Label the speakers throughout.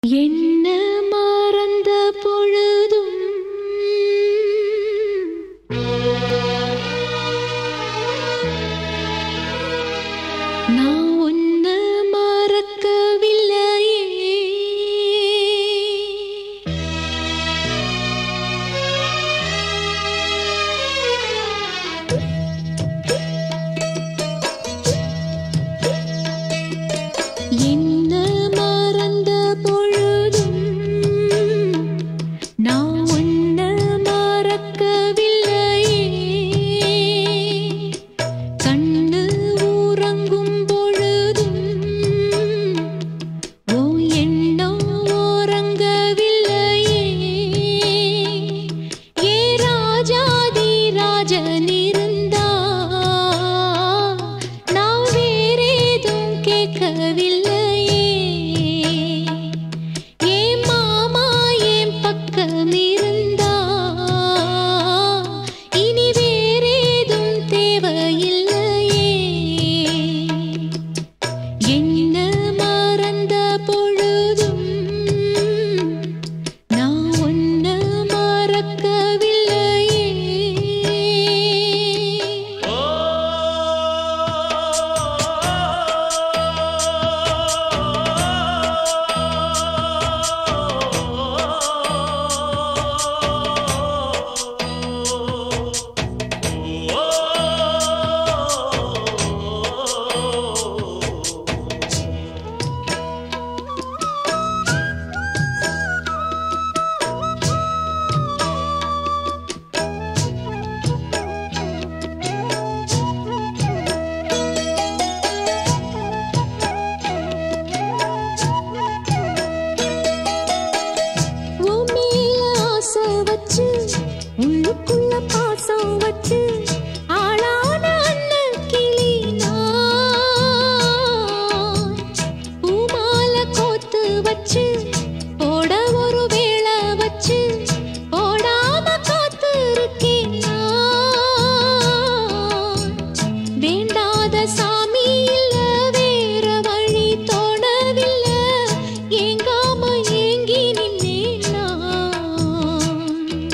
Speaker 1: என்ன மறந்த பொழுதும் நான் உன்ன மறக்கவில்லையே என்ன மறந்த பொழுதும் நான் உன்ன மறக்கவில்லையே கண்ணு உறங்கும் பொழுதும் ஓ எண்ணம் உறங்கவில்லையே ஏ ராஜாதி ராஜன் இருந்தா நான் வேறேதும் கேட்கவில்லையே ஏ மாமா என் பக்கம் இருந்தா இனி வேறேதும் தேவையில்லையே என்ன மறந்த பொழுதும் நான் உன்ன மறக்கவில்லையே உன் மேல ஆசை வச்சு உள்ளுக்குள்ள பாசம் வச்சு ஆளான அண்ணன் கிளி நான் பூமால கோத்து வச்சு போட ஒரு வேளை வச்சு போடாம காத்து இருக்கேன் நான் வேண்டாத சாமி இல்ல வேற வழி தோணவில்லை ஏங்காம ஏங்கி நின்னேன் நான்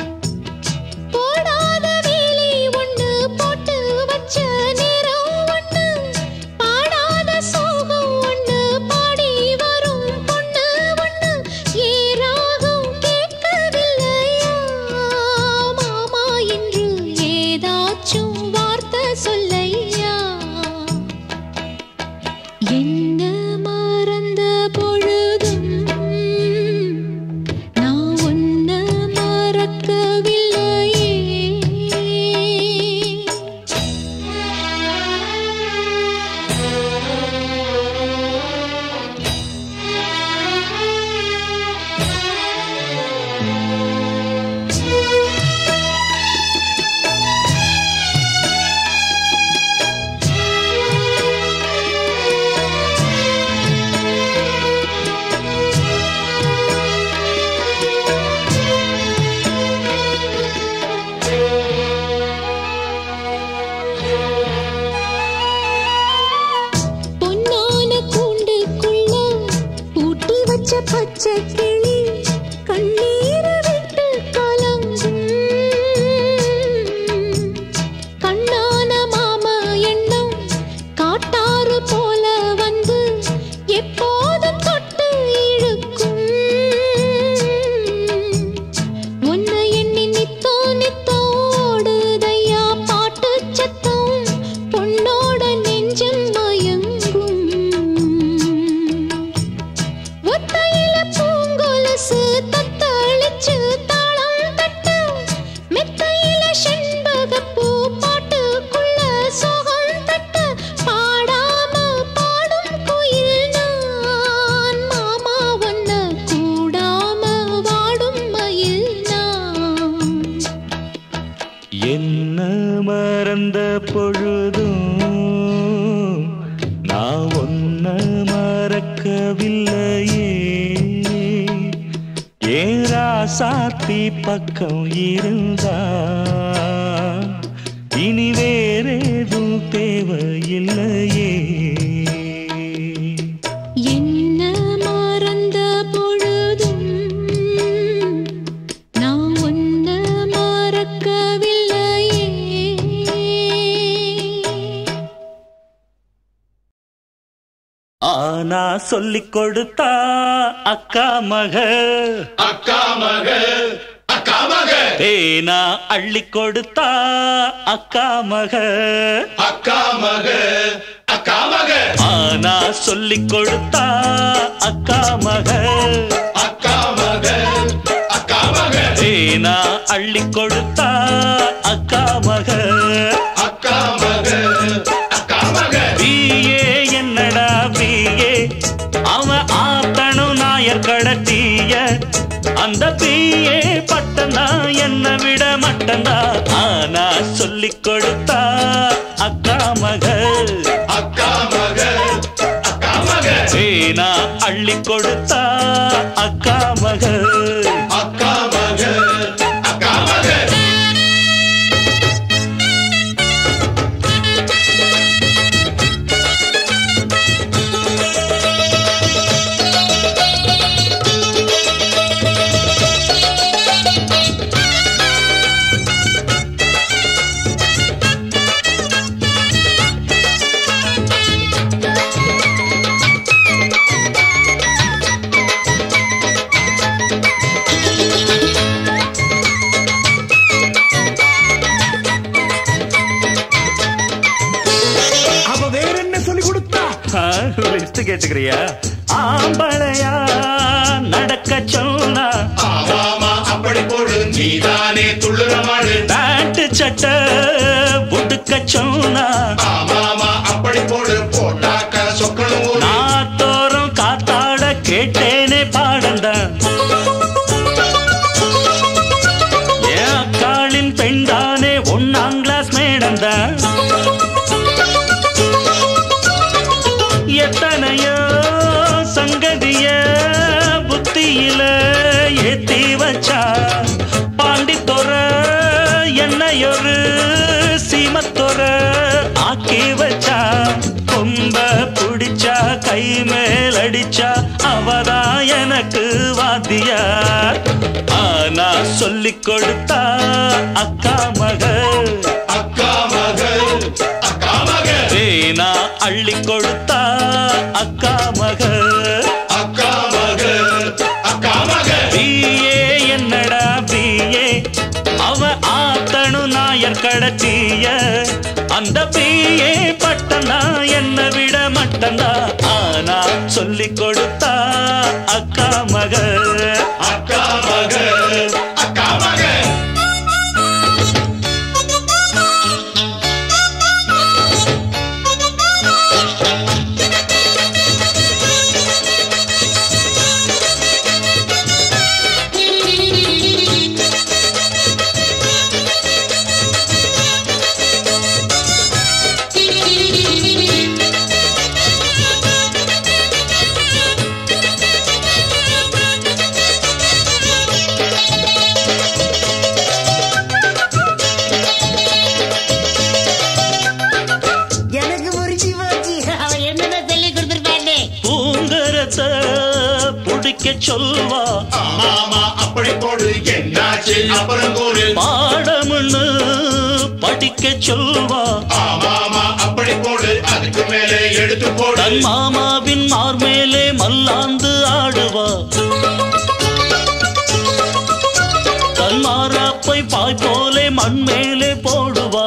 Speaker 1: போடாத வேலி ஒண்ணு போட்டு வச்ச நேரம் ஒண்ணு பாடாத சோகம் ஒண்ணு பாடி வரும் பொண்ணு ஒண்ணு ஏ ராகம் கேட்கவில்லையா மாமா என்று ஏதாச்சும் வார்த்தை சொல்லையா என்ன மறந்த பொழுதும் நான் உன்ன மறக்கவில்லையே பொன்னான கூண்டுக்குள்ள பூட்டி வச்ச பச்சை கிளி கண்ணீரை விட்டு கலங்கும் கண்ணான மாமா எண்ணம் காட்டாறு போல வந்து எப்போதும் தொட்டு இழுக்கும் உன்னை எண்ணி நித்தோ நித்தோ ஓடுதையா பாட்டு சத்தம் பொன்னோட நெஞ்சம் மயங்கும் ஒத்தையில பூங்கொலுசு தத்தளிச்சு தாளம் தட்ட மெத்தையில செண்பகப்பூ பாட்டுக்குள்ள சோகம் தட்ட பாடாம பாடும் குயில் நான் மாமா ஒன்ன கூடாம வாடும் மயில் நான்
Speaker 2: என்ன மறந்த பொழுதும் நான் ஒன்ன மறக்கவில்லையே ஏரா சாத்தி பக்கம் இருந்தா இனி வேறேதும் தேவையில்லையே
Speaker 1: என்ன மறந்த பொழுதும்
Speaker 2: ஆனா சொல்லிக் கொடுத்தா அக்கா மக
Speaker 3: அக்கா மக அக்கா மக
Speaker 2: தேனா அள்ளி கொடுத்தா அக்கா மக
Speaker 3: அக்கா மக அக்கா மக
Speaker 2: ஆனா சொல்லிக் கொடுத்தா அக்கா மக
Speaker 3: அக்கா மக அக்கா மக
Speaker 2: தேனா அள்ளி கொடுத்தா அக்கா மக
Speaker 3: அக்கா மக அக்கா மக
Speaker 2: பிஏ என்னடா பிஏ அவன் ஆத்தனும் நாயர் கடத்திய அந்த பிஏ பட்டந்தா என்ன விட மட்டந்தா ஆனா சொல்லிக் கொடுத்தா அக்கா மக
Speaker 3: அக்கா மக அக்கா மக
Speaker 2: தேனா அள்ளி கொடுத்தா அக்கா மக
Speaker 3: அக்கா மக அக்கா மக
Speaker 4: அவ வேற என்ன சொல்லி கொடுத்தா
Speaker 2: லிஸ்ட் கேட்டுக்கிறியா ஆம்பளையா நடக்க சொன்னா
Speaker 3: ஆமாமா அப்படி போடு நீதானே துள்ளுற மாடு
Speaker 2: பேண்ட் சட்டை புடுக்க சொன்னா
Speaker 3: ஆமாமா அப்படி போடு போட்டாக்க சொக்கணும் ஓடு
Speaker 2: நாத்தோறும் காத்தாட கேட்டேனே பாடந்தான் என் அக்காளின் பெண்தானே ஒன்னாம் கிளாஸ் மேடந்தான் எத்தனையோ சங்கதிய புத்தியில ஏத்தி வச்சா பாண்டித்தொர என்னையொரு சீமத்தொர ஆக்கி வச்சா கொம்ப புடிச்சா கை மேல் அடிச்சா அவதா எனக்கு வாத்தியா ஆனா சொல்லிக் கொடுத்தா அக்கா மக
Speaker 3: அக்கா மக அக்கா மக
Speaker 2: தேனா அள்ளி கொடுத்தா அக்கா மக
Speaker 3: அக்கா மக அக்கா மக
Speaker 2: பிஏ என்னடா பிஏ அவ ஆத்தனு நாயர் கடத்திய அந்த பிஏ பட்டந்தா என்ன விட மட்டந்தா ஆனா சொல்லிக் கொடுத்தா அக்கா மக
Speaker 3: அக்கா மக அக்கா மக
Speaker 4: எனக்கு புரிஞ்சு போச்சு அவன் என்னதான் சொல்லி கொடுத்துருப்பாண்டே
Speaker 2: பூங்கரத்த புடிக்க சொல்வா
Speaker 3: ஆமாமா அப்படி போடு என்னாச்சு அப்புறம் கூறு
Speaker 2: பாடம்னு படிக்க சொல்வா
Speaker 3: ஆமாமா அப்படி போடு அதுக்கு மேலே எடுத்து போடு
Speaker 2: தன் மாமாவின் மார் மேலே மல்லாந்து ஆடுவா தன் மாறாப்பை பாய் போலே மண் மேலே போடுவா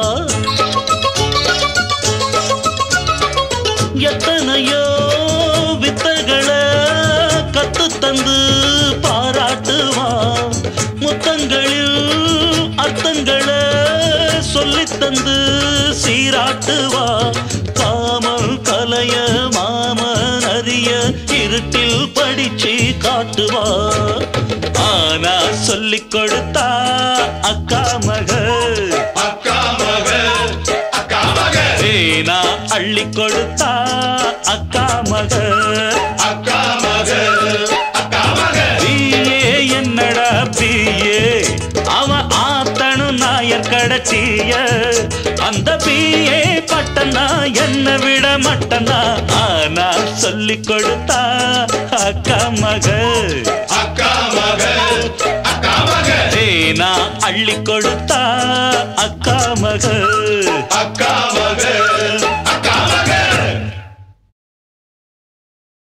Speaker 2: எத்தனையோ வித்தைகளை கத்து தந்து பாராட்டுவா முத்தங்களில் அர்த்தங்களை சொல்லித் தந்து சீராட்டுவா காமம் கலைய மாமன் அறிய இருட்டில் படிச்சு காட்டுவா ஆனா சொல்லிக் கொடுத்தா அக்கா மக
Speaker 3: அக்கா மக அக்கா மக
Speaker 2: தேனா அள்ளி கொடுத்தா அக்கா மக
Speaker 3: அக்கா மக அக்கா மக
Speaker 2: பிஏ என்னடா பிஏ அவன் ஆத்தனு நாயர் கடத்திய அந்த பிஏ பட்டனா என்ன விட மட்டனா ஆனா சொல்லிக் கொடுத்தா அக்கா மக
Speaker 3: அக்கா மக அக்கா மக
Speaker 2: தேனா அள்ளி கொடுத்தா அக்கா மக
Speaker 3: அக்கா மக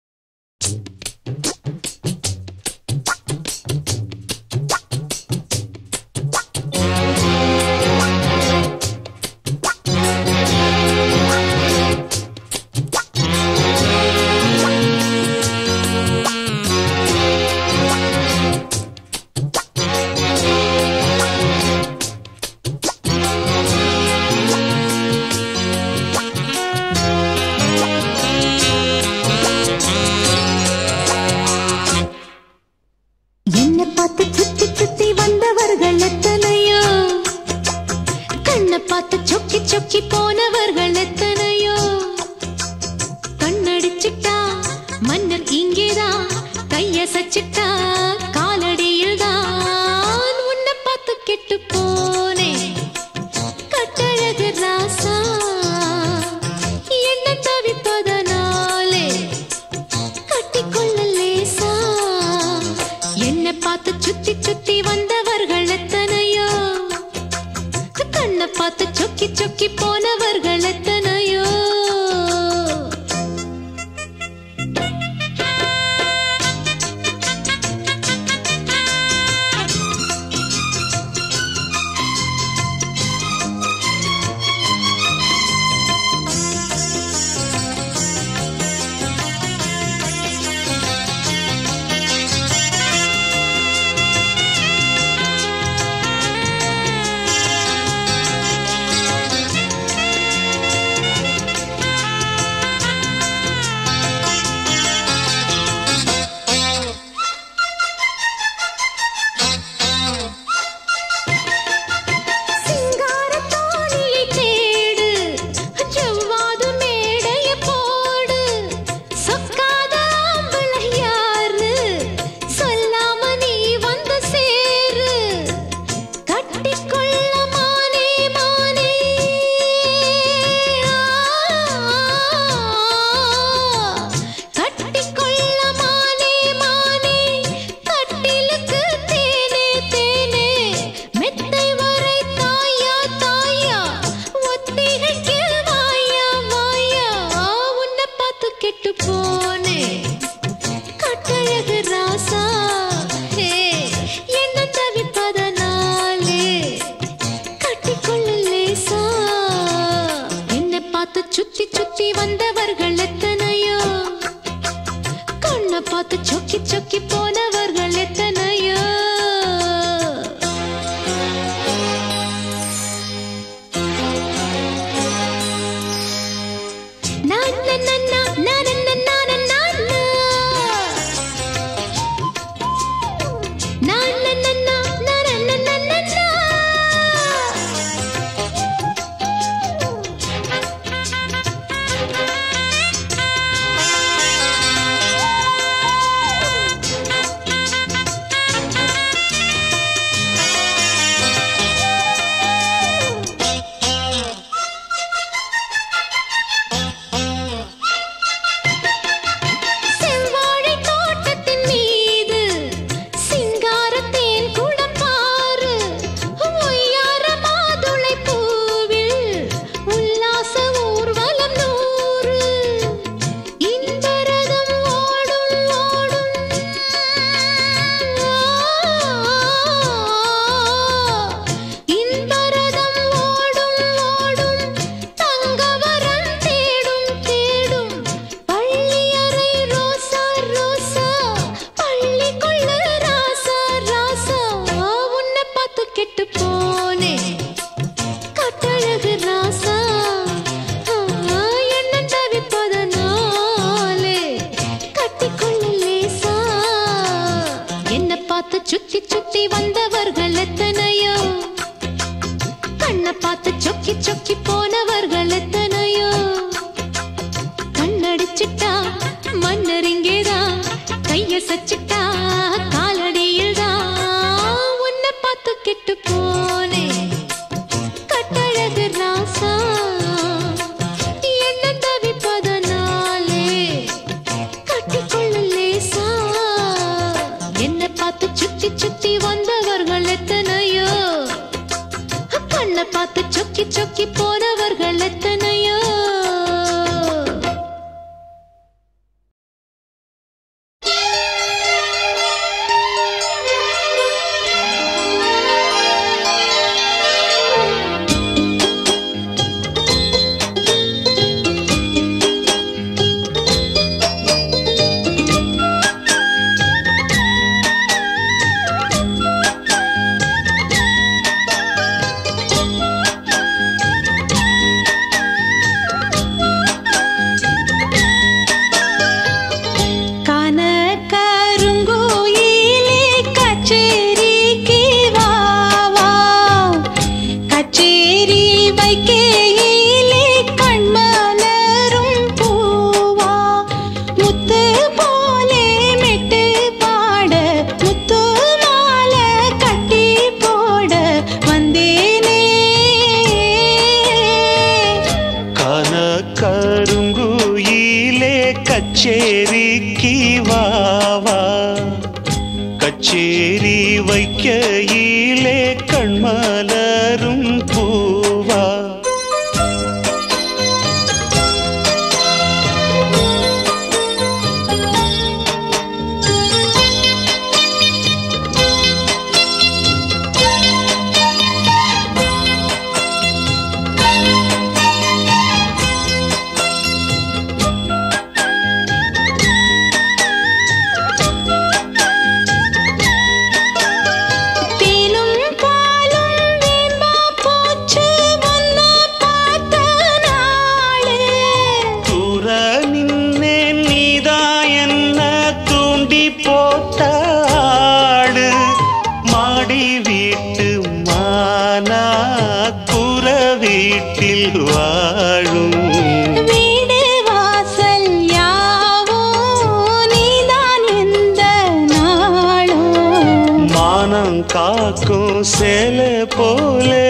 Speaker 1: சொக்கி போனவர்கள் எத்தனையோ கண்ணடிச்சிட்டா மன்னர் இங்கேதான் கைய சச்சிட்டா காலடியில் தான் உன்னை பார்த்து கெட்டு போனேன் கட்டழகு ராசா என்ன தவிப்பதனாலே கட்டிக்கொள்ள லேசா என்னை பார்த்து சுத்தி சுத்தி வந்தவர்கள் எத்தனையோ கண்ணை பார்த்து சொக்கி சொக்கி போனவர்கள் எத்தனையோ சிங்காரத்தோணியை தேடு செவ்வாது மேடைய போடு சொக்காத ஆம்பளை யாரு சொல்லாம நீ வந்து சேரு கட்டிக்கொள்ள மானே மானே கட்டிக்கொள்ள மானே மானே கட்டிலுக்கு தேனே தேனே மெத்தை வரை தாயா தாயா ஒத்திகைக்கு வாயா வாயா உன்னை பார்த்து கெட்டு போனே கட்டழகு ராசா ஹே என்ன தவிப்பதனாலே கட்டிக்கொள்ள லேசா என்னை பார்த்து சுத்தி சுத்தி வந்தவர்கள் எத்தனையோ கண்ணை பார்த்து சொக்கி சொக்கி போனவர்கள் எத்தனையோ நான் நான் நான் நான் நான் நான் நான் நான் நான் நான் நான் நான் நான் நான் நான் நான் நான் செவ்வாழை தோட்டத்தின் மீது சிங்காரத்தேன் குடம் பாரு ஒய்யார மாதுளை பூவில் உல்லாச ஊர்வலம் நூறு இன்பரதம் ஓடும் ஓடும் இன்பரதம் ஓடும் ஓடும் தங்கவரம் தேடும் தேடும் பள்ளியறை ரோசா ரோசா பள்ளிக்குள்ள ராசா ராசா உன்னை பார்த்து கெட்டு போனே கட்டழகு ராசா ஆ, என்ன தவிப்பதனாலே கட்டிக்கொள்ள லேசா என்னை பார்த்து சுத்தி சுத்தி வந்தவர்கள் எத்தனையோ கண்ணை பார்த்து சொக்கி சொக்கி போனவர்கள் எத்தனையோ கண்ணடிச்சிட்டா மன்னர் இங்கேதான் கைய சச்சிட்டா காலடியில் தான் உன்னை பார்த்து கெட்டு போனே கட்டழகு ராசா என்ன தவிப்பதனாலே கட்டிக்கொள்ள லேசா என்னை பார்த்து சுத்தி சுத்தி வந்தவர்கள் எத்தனையோ கண்ணை பார்த்து சொக்கி சொக்கி போனவர்கள் எத்தனையோ
Speaker 2: கச்சேரி வைக்கையிலே கண்மலரும் பூவா
Speaker 1: தேனும் பாலும் வேம்பா போச்சு ஒன்ன பார்த்த நாளு
Speaker 2: தூர நின்னே நீதா என்ன தூண்டி போட்ட ஆடு மாடி வீட்டு மானா குற வீட்டில் வாழும்
Speaker 1: வீடு வாசல் யாவோ நீதான் எந்த நாளும்
Speaker 2: மானம் காக்கும் சேல போலே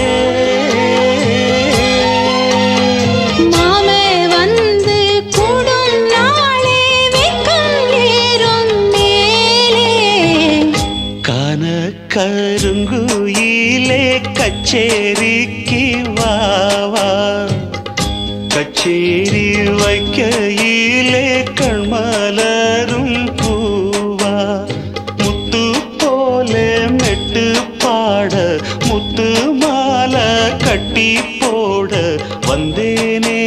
Speaker 1: மாமே வந்து கூடும் நாளே வெக்கம் ஏறும் மேலே
Speaker 2: கான கருங்குயிலே கச்சேரிக்கு வாவா கச்சேரி வைக்கையிலே கண்மலரும் பூவா முத்து போலே மெட்டு பாட முத்து மாலை கட்டி போட வந்தேனே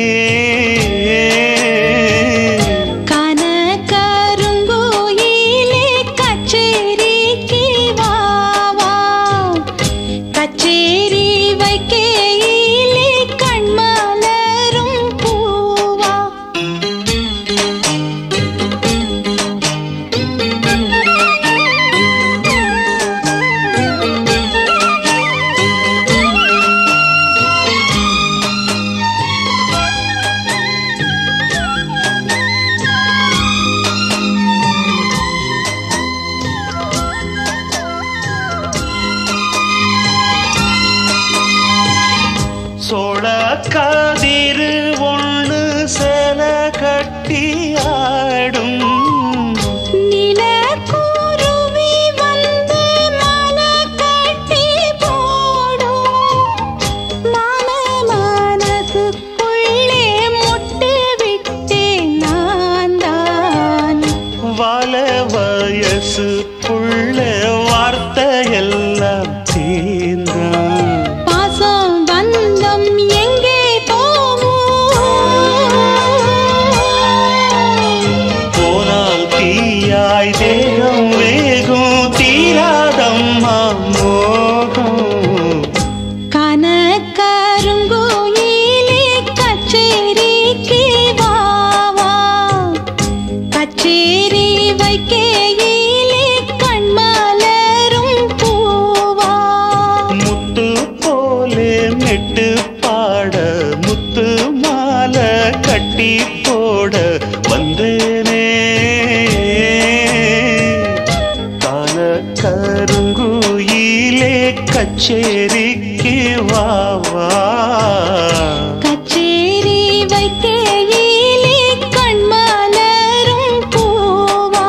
Speaker 1: கன கருங்கோயிலே கச்சேரிக்கு வாவா கச்சேரி வைக்கையிலே கண்மலரும் பூவா
Speaker 2: சோழ கதிரு ஒண்ணு சேல கட்டி ஆடும்
Speaker 1: நிலக்குருவி வந்து மலை கட்டி போடும் மாம மனசுக்குள்ளே முட்டு விட்டேன் நான் தான்
Speaker 2: வாழ வயசு புள்ள வார்த்தை எல்லாம் தீர்ந்தான்
Speaker 1: பாசம் பந்தம் எங்கே போகும்
Speaker 2: போனால் தீயாய் தேகம் வேகும் தீராதம்மா மோகம்
Speaker 1: கனகருங்கோயிலே கச்சேரிக்கு வாவா கச்சேரி வைக்கையிலே கண்மலரும் பூவா
Speaker 2: முத்து போலே மெட்டு பாட முத்து மாலை கட்டி போட வந்தேனே கால கருங்குயிலே கச்சேரிக்கு வாவா
Speaker 1: கச்சேரி வைக்கையிலே கண்மலரும் பூவா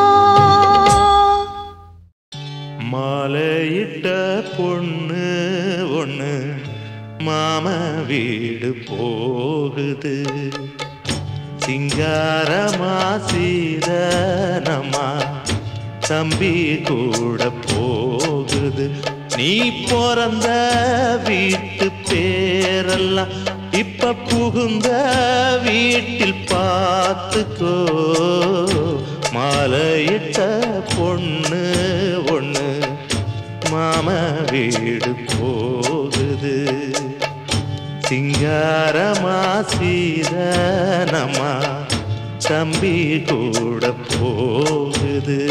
Speaker 2: மாலையிட்ட பொண்ணு ஒண்ணு மாம வீடு போகுது சிங்காரமா சீதனமா தம்பி கூட போகுது நீ பிறந்த வீட்டு பேரெல்லாம் இப்ப புகுந்த வீட்டில் பார்த்துக்கோ மாலையிட்ட பொண்ணு ஒண்ணு மாம வீடு போகுது சிங்காரமா சீதனமா தம்பி கூட போகுது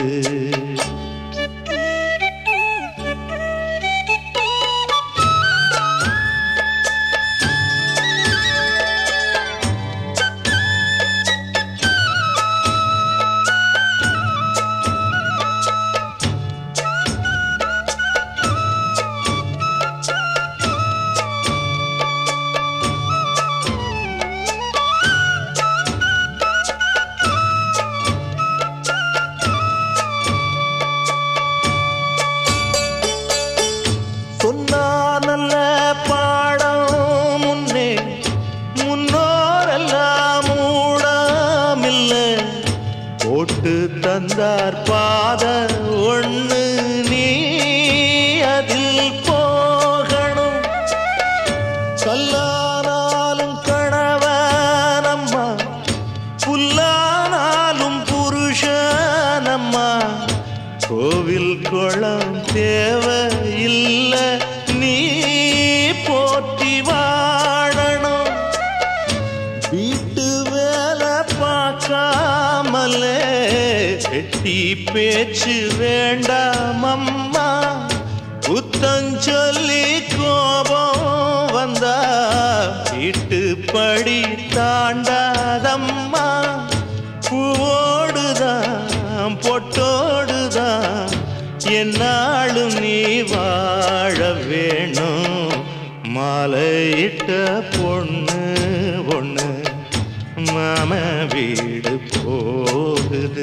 Speaker 5: வந்தார் பாத ஒண்ணு நீ அதில் போகணும் கல்லானாலும் கணவனம்மா புல்லானாலும் புருஷனம்மா கோவில் குளம் தேவையில்ல நீ போற்றி வாழணும் வீட்டு வேலை பார்க்காமலே வெட்டி பேச்சு வேண்டாம் அம்மா புத்தம் சொல்லி கோபம் வந்தா வீட்டு படி தாண்டாதம்மா பூவோடுதான் பொட்டோடுதான் என்னாலும் நீ வாழ வேணும் மாலையிட்ட பொண்ணு ஒண்ணு மாம வீடு போகுது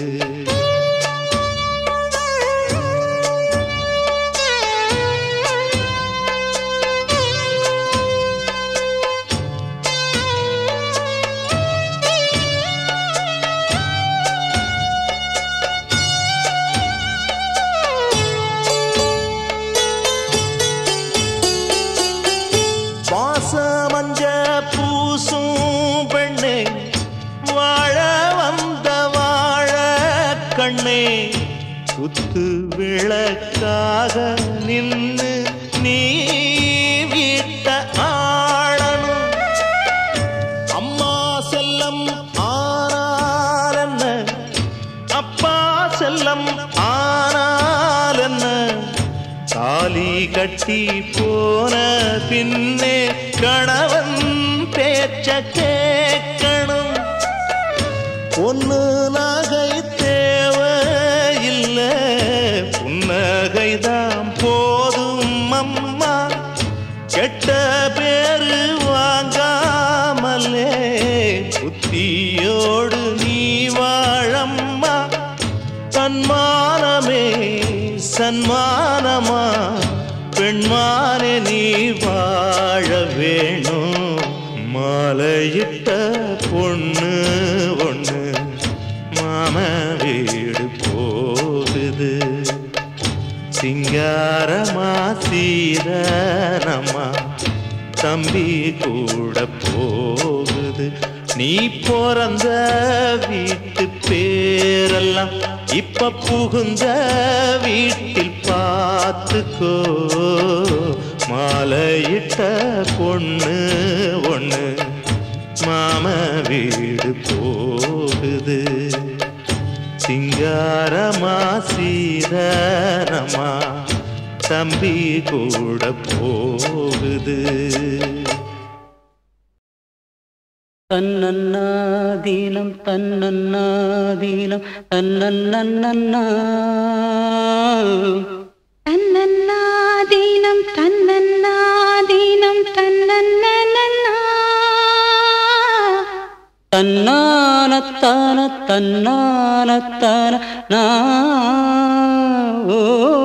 Speaker 5: பாசமஞ்ச பூசும் பெண்ணே வாழ வந்த வாழ கண்ணே குத்து விளக்காக நின்று நீ வீட்ட ஆளணும் அம்மா செல்லம் ஆனார் என்ன அப்பா செல்லம் ஆனார் என்ன தாலி கட்டி போன பின்னே கணவன் பேச்ச கேட்கணும் பொண்ணு நகை தேவையில்ல புன்னகைதான் போதும் அம்மா கெட்ட பேரு வாங்காமலே புத்தியோடு நீ வாழம்மா சன்மானமே சன்மானமா பெண்மானே நீ வாழ வேணும் மாலையிட்ட பொண்ணு ஒண்ணு மாம வீடு போகுது சிங்காரமா சீரனமா தம்பி கூட போகுது நீ பிறந்த வீட்டு பேரெல்லாம் இப்ப புகுந்த வீட்டில் பார்த்துக்கோ மாலையிட்ட பொண்ணு ஒண்ணு மாம வீடு போகுது சிங்காரமா சீதனமா தம்பி கூட போகுது
Speaker 2: தன்னன்னாதீனம் தன்னன்னாதீனம் தன்னன்னன்னா
Speaker 1: தன்னன்னாதீனம் தன்னன்னாதீனம் தன்னன்னன்னா
Speaker 2: தன்னானத்தான தன்னானத்தான நா ஓ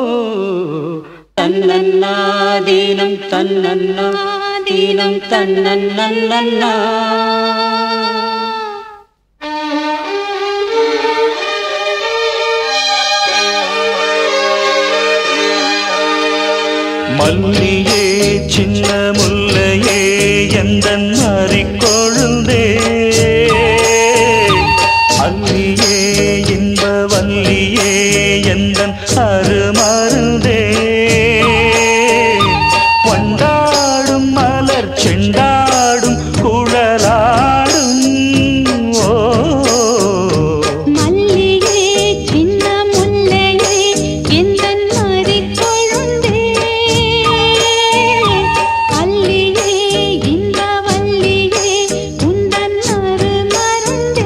Speaker 2: தன்னன்னாதீனம் தன்னன்னாதீனம் தன்னன்னன்னா
Speaker 5: மல்லியே சின்ன முல்லையே எந்த கொழுந்தே அல்லியே இன்ப வல்லியே எந்த அருமருந்தே கொண்டாடும் மலர் செண்டாடும் குழலாடும் ஓ
Speaker 1: மல்லிகே சின்ன முல்லையே எந்தன் மறிக் கொழுந்தே அல்லியே இந்த வல்லியே உந்தன் அருமருந்தே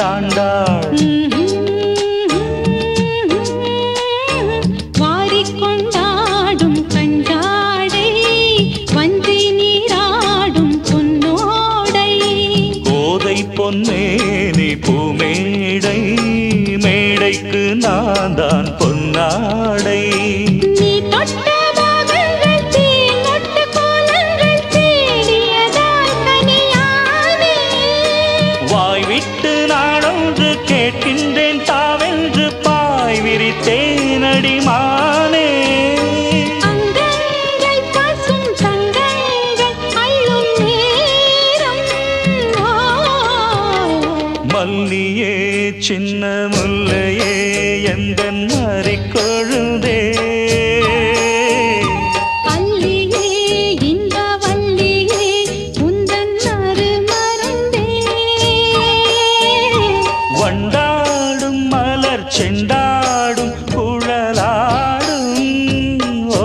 Speaker 5: ஆண்டாள்
Speaker 1: வாரிக்கொண்டாடும் கஞ்சாடை வஞ்சி நீராடும் பொன்னோடை
Speaker 5: கோதை பொன்னேனி பூமேடை மேடைக்கு நான் தான் பொன்னாடை
Speaker 1: நீ தொட்ட பாகங்கள் தேனொட்டு கோலங்கள் தேடியதால் கனியானே
Speaker 5: வாய் விட்டு நாடொன்று கேட்கின்றேன் தாவென்று பாய் விரித்தேனடி மானே
Speaker 1: அங்கங்கள் பசும் தங்கங்கள் அள்ளும் நேரம் ஓ.
Speaker 5: மல்லியே சின்ன முல்லையே எந்த மறிக்கொழுதே
Speaker 1: அல்லியே இந்த வள்ளியே உந்தன் அருமருந்தே
Speaker 5: வண்டாடும் மலர் செண்டாடும் குழலாடும் ஓ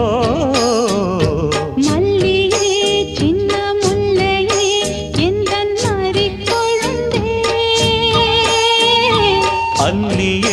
Speaker 1: மல்லியே சின்ன முல்லையே எந்தன் மறிக்கொழுந்தே
Speaker 5: அல்லியே